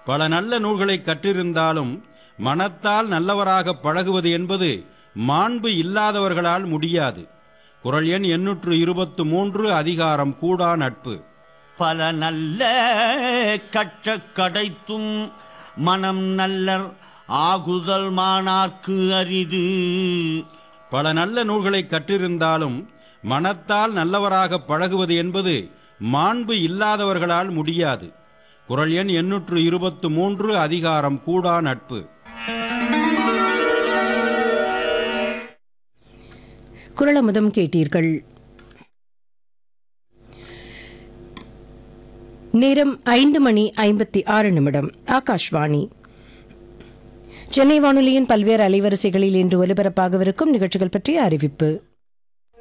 பல நல்ல நூல்களை கற்றிருந்தாலும் மனத்தால் நல்லவராக பழகுவது என்பது மாண்பு இல்லாதவர்களால் முடியாது குரல் எண் எண்ணூற்று இருபத்து மூன்று அதிகாரம் கூடா நட்பு பல நல்ல கற்ற கடைத்தும் மனம் நல்லர் ஆகுதல் மானார்க்கு அரிது பல நல்ல நூல்களை கற்றிருந்தாலும் மனத்தால் நல்லவராக பழகுவது என்பது மாண்பு இல்லாதவர்களால் முடியாது குரல் எண் எண்ணூற்று இருபத்து மூன்று அதிகாரம் கூடா நட்பு குரலமுதம் கேட்டீர்கள் நேரம் ஐந்து மணி ஐம்பத்தி ஆறு நிமிடம் ஆகாஷ்வாணி சென்னை வானொலியின் பல்வேறு அலைவரிசைகளில் இன்று ஒலிபரப்பாகவிருக்கும் நிகழ்ச்சிகள் பற்றிய அறிவிப்பு